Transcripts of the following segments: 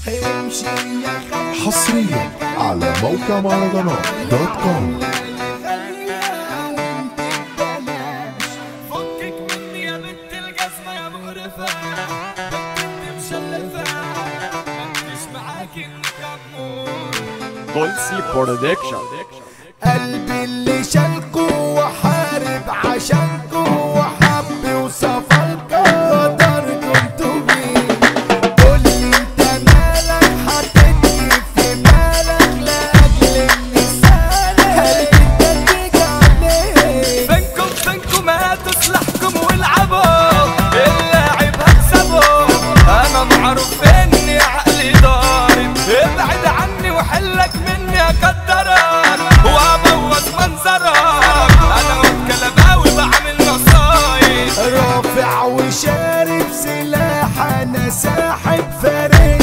امشي يا خلي حصريا على موقع مهرجانات دوت كوم فكك مني يا بنت الجزمة يا مقرفة بنت انت مشلفة مفيش معاك انك امور دولسي برودكشن قلبي اللي شالكو وحارب عشانكو وحب وسفركو غدركو انتو بيه قولي انت مالك حاططني في مالك لاجل النسالك قلبي انت عليه فينكم فينكم هاتوا سلاحكم والعبوا اللاعب هكسبه انا معروف اني عقلي ضارب ابعد عني وحلك مني اقدرك وابوظ منظرك انا واد كلباوي بعمل نصايب رافع وشارب سلاح انا ساحب فريق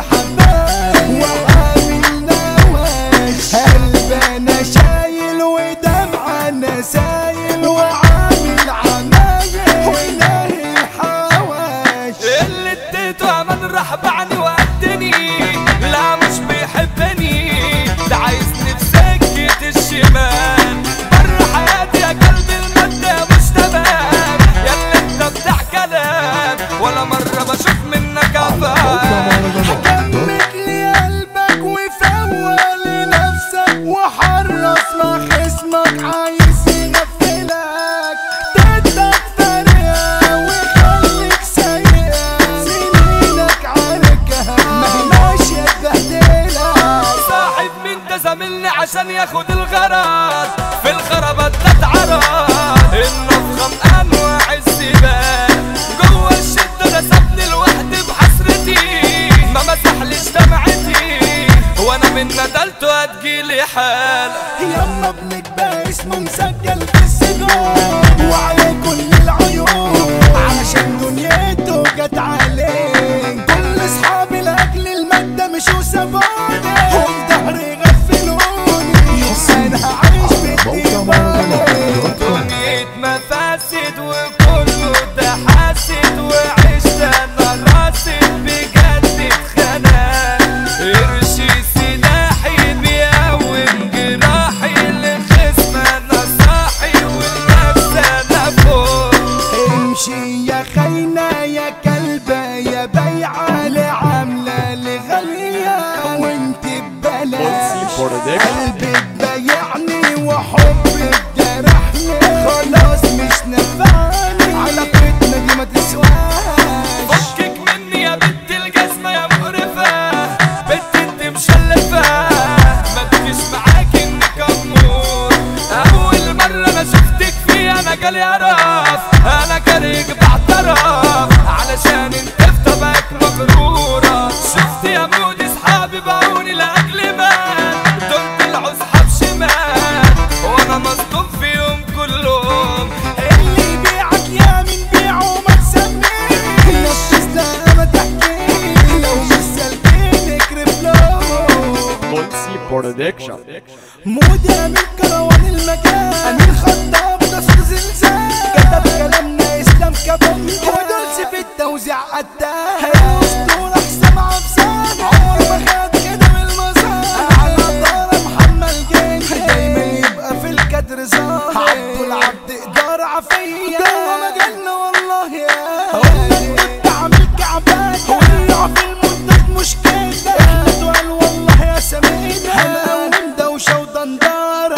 الحبايب وعامل نواش قلب انا شايل ودمع انا سايل وعامل عمايل وناهي الحواش اللي اديته امان راح بعني وقدني لا مش بيحبني ده عايزني في سكة الشمال بره حياتي يا قلب المادة مش تمام يا اللي انت بتاع كلام ولا مرة بشوف منك على موقع افعال مهرجانات دوت حكمك لي قلبك وفول لنفسك وحرص مع خصمك عايز يغفلك تدك فرقة ويخليك سيئة سنينك عاركها مهماش يتبهدلك صاحب مين ده زميلني عشان ياخد الغرض في الخرابات ده اتعرض النفخة انواع السبال جوه الشدة ده سابني لوحدي بحسرتي ما مسحليش دمعتي وانا من ندلته هتجيلي حال يلا ابنك بقى اسمه مسجل في السجون وعليه كل العيون علشان دنيته جت عليه كل اصحابي لاجل المادة مش وسابوني وفي ظهري غفلوني انا هعيش موقع مهرجانات دوت كوم دنيت مفاسد وكله تحاسد وعشت انا راسد بجد اتخنقت قرشي سلاحي بيقوم جراحي لخصم انا صاحي والنفس انا فوق امشي يا خاينة يا كلبة يا بيعة لعاملة لغالية وانت ببلاش دولسي برودكشن قلبك بايعني وحبك جرحني خلاص مش نفعني علاقتنا دي ما تسواش فكك مني يا بنت الجزمة يا مقرفة بنت انت مشلفة ما تجيش معاك انك امور اول مرة انا شفتك فيها انا جالي قرف انا كارهك بعترف علشان انت في طبعك مغرورة شفت يا مودي صحابي باعوني لاجل مال دول طلعوا صحاب شمال وانا مصدوم فيهم كلهم اللي يبيعك يا من بيعه ما تسميه نفس لا ما تحكي لو مش سالكين اكرف له دولسي برودكشن مودة من كروان المكان أمين خطاب ده صوت زلزال كتب كلامنا إسلام كابونجا ودولس في التوزيع قدام الأسطورة حسام عبسان عمره ما خد كده من المزار على الدار محمد جاي دايما يبقى في الكدر ظاهر عبد العبد إدارة عافية جوه مجالنا والله يا قلنا كنت عامل كعبات ورجع في المنتج مشكلة احنا تقال والله يا سمينة هنقوم دوشة ودندارة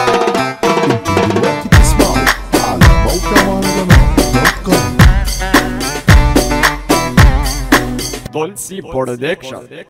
انتوا دلوقتي بتسمعوا على موقع مهرجانات دوت كوم دولسي برودكشن